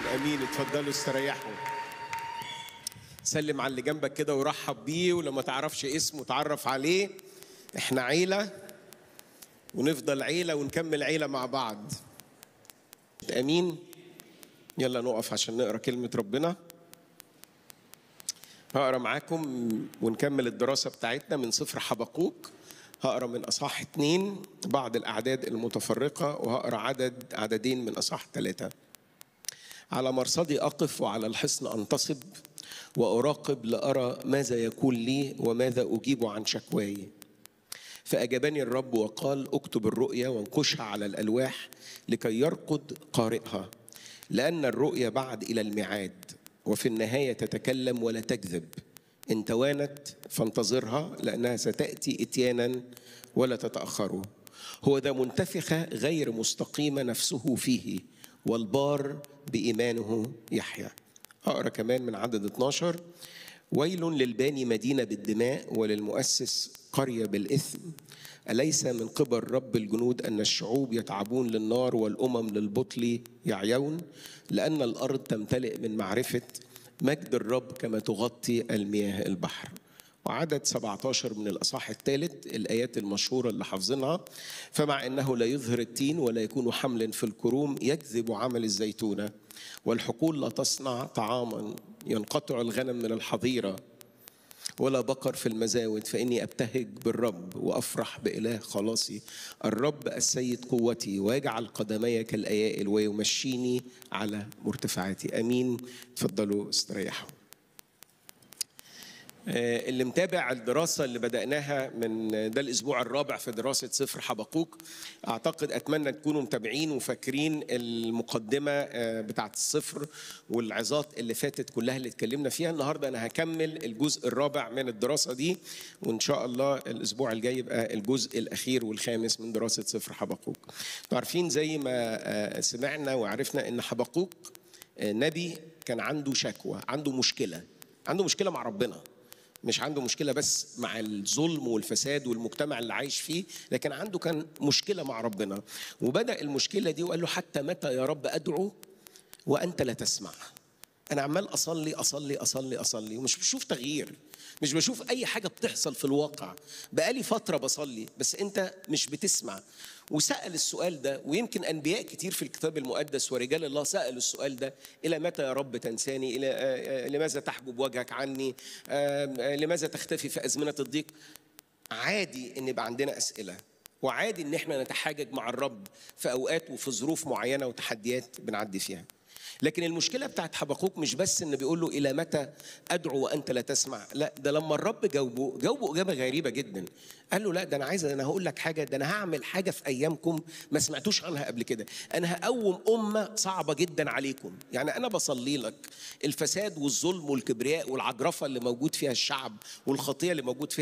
امين اتفضلوا استريحوا سلم على اللي جنبك كده ورحب بيه ولما تعرفش اسمه تعرف عليه احنا عيله ونفضل عيله ونكمل عيله مع بعض امين يلا نقف عشان نقرا كلمه ربنا هقرا معاكم ونكمل الدراسه بتاعتنا من سفر حبقوق هقرا من اصحاح اتنين بعض الاعداد المتفرقه وهقرا عدد عددين من اصحاح ثلاثه على مرصدي اقف وعلى الحصن انتصب واراقب لارى ماذا يكون لي وماذا اجيب عن شكواي فاجابني الرب وقال اكتب الرؤيا وانقشها على الالواح لكي يرقد قارئها لان الرؤيا بعد الى الميعاد وفي النهايه تتكلم ولا تكذب ان توانت فانتظرها لانها ستاتي اتيانا ولا تتاخر هو ذا منتفخه غير مستقيمه نفسه فيه والبار بايمانه يحيا اقرا كمان من عدد 12 ويل للباني مدينه بالدماء وللمؤسس قريه بالاثم اليس من قبل رب الجنود ان الشعوب يتعبون للنار والامم للبطل يعيون لان الارض تمتلئ من معرفه مجد الرب كما تغطي المياه البحر وعدد 17 من الأصحاح الثالث الآيات المشهورة اللي حافظينها فمع أنه لا يظهر التين ولا يكون حمل في الكروم يكذب عمل الزيتونة والحقول لا تصنع طعاما ينقطع الغنم من الحظيرة ولا بقر في المزاود فإني أبتهج بالرب وأفرح بإله خلاصي الرب السيد قوتي ويجعل قدمي كالأيائل ويمشيني على مرتفعاتي أمين تفضلوا استريحوا اللي متابع الدراسة اللي بدأناها من ده الأسبوع الرابع في دراسة سفر حبقوق أعتقد أتمنى تكونوا متابعين وفاكرين المقدمة بتاعة السفر والعظات اللي فاتت كلها اللي اتكلمنا فيها النهاردة أنا هكمل الجزء الرابع من الدراسة دي وإن شاء الله الأسبوع الجاي يبقى الجزء الأخير والخامس من دراسة سفر حبقوق عارفين زي ما سمعنا وعرفنا إن حبقوق نبي كان عنده شكوى عنده مشكلة عنده مشكلة مع ربنا مش عنده مشكله بس مع الظلم والفساد والمجتمع اللي عايش فيه لكن عنده كان مشكله مع ربنا وبدا المشكله دي وقال له حتى متى يا رب ادعو وانت لا تسمع انا عمال اصلي اصلي اصلي اصلي ومش بشوف تغيير مش بشوف اي حاجه بتحصل في الواقع بقالي فتره بصلي بس انت مش بتسمع وسال السؤال ده ويمكن انبياء كتير في الكتاب المقدس ورجال الله سالوا السؤال ده الى متى يا رب تنساني الى لماذا تحجب وجهك عني لماذا تختفي في ازمنه الضيق عادي ان يبقى عندنا اسئله وعادي ان احنا نتحاجج مع الرب في اوقات وفي ظروف معينه وتحديات بنعدي فيها لكن المشكله بتاعت حبقوق مش بس ان بيقول له الى متى ادعو وانت لا تسمع لا ده لما الرب جاوبه جاوبه اجابه غريبه جدا قال له لا ده انا عايز انا هقول لك حاجه ده انا هعمل حاجه في ايامكم ما سمعتوش عنها قبل كده انا هقوم امه صعبه جدا عليكم يعني انا بصلي لك الفساد والظلم والكبرياء والعجرفه اللي موجود فيها الشعب والخطيه اللي موجود فيها